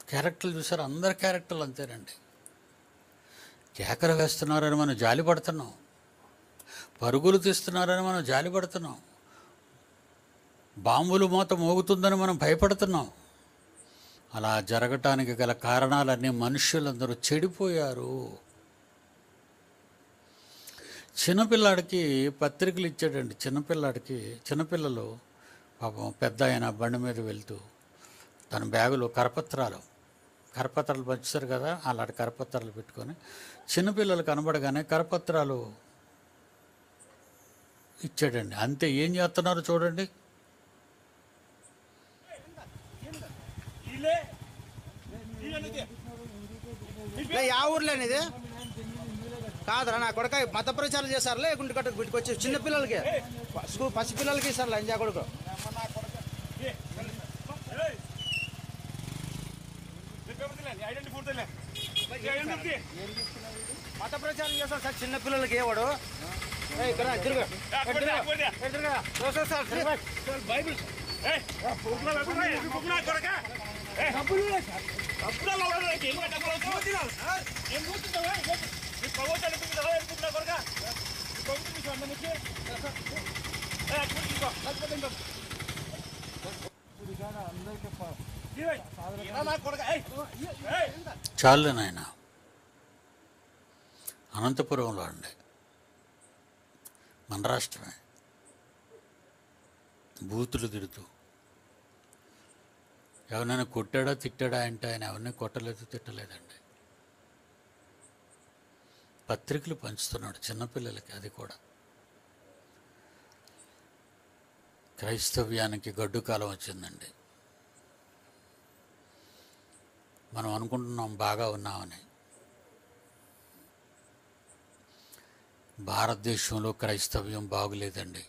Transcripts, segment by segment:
క్యారెక్టర్లు చూసారు అందరి క్యారెక్టర్లు అంతేనండి కేకలు వేస్తున్నారని మనం జాలి పడుతున్నాం పరుగులు తీస్తున్నారని మనం జాలి పడుతున్నాం బాంబులు మూత మోగుతుందని మనం భయపడుతున్నాం అలా జరగటానికి గల కారణాలన్నీ మనుషులందరూ చెడిపోయారు చిన్నపిల్లాడికి పత్రికలు ఇచ్చాడండి చిన్నపిల్లాడికి చిన్నపిల్లలు పాపం పెద్ద ఆయన బండి మీద వెళ్తూ తన బ్యాగులో కరపత్రాలు కరపత్రాలు పంచుతారు కదా అలాంటి కరపత్రాలు పెట్టుకొని చిన్నపిల్లలు కనబడగానే కరపత్రాలు ఇచ్చాడండి అంతే ఏం చేస్తున్నారు చూడండి లే, యా ఊర్లేని ఇది కాదురా నా కొడుక మత ప్రచారం చేశారులే గుంటి కట్ట గుట్టుకొచ్చి చిన్న పిల్లలకి స్కూల్ పసి పిల్లలకి సార్ లంజా కొడుకు మత ప్రచారం చేశారు సార్ చిన్న పిల్లలకి ఏవాడు ఏయ్, ఇక్కడ రా, తిరుగు. ఇక్కడ తిరుగు. ఇక్కడ తిరుగు. చూస్తారు సార్, తిరుగు. చాలు నాయన అనంతపురంలో అండి మన రాష్ట్రమే బూతులు తిడుతూ ఎవరైనా కొట్టాడా తిట్టాడా అంటే ఆయన ఎవరిని కొట్టలేదు తిట్టలేదండి పత్రికలు పంచుతున్నాడు చిన్నపిల్లలకి అది కూడా క్రైస్తవ్యానికి గడ్డు కాలం వచ్చిందండి మనం అనుకుంటున్నాం బాగా ఉన్నామని భారతదేశంలో క్రైస్తవ్యం బాగులేదండి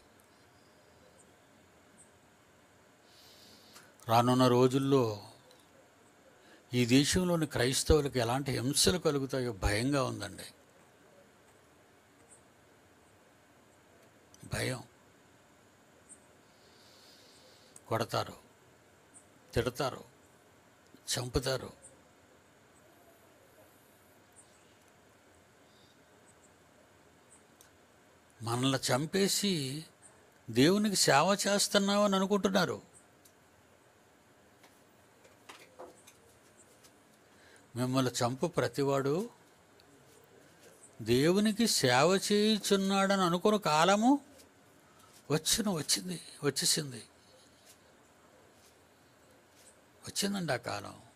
రానున్న రోజుల్లో ఈ దేశంలోని క్రైస్తవులకు ఎలాంటి హింసలు కలుగుతాయో భయంగా ఉందండి భయం కొడతారు తిడతారు చంపుతారు మనల్ని చంపేసి దేవునికి సేవ చేస్తున్నామని అనుకుంటున్నారు మిమ్మల్ని చంపు ప్రతివాడు దేవునికి సేవ చేయుచున్నాడని అనుకున్న కాలము వచ్చిన వచ్చింది వచ్చేసింది వచ్చిందండి ఆ కాలం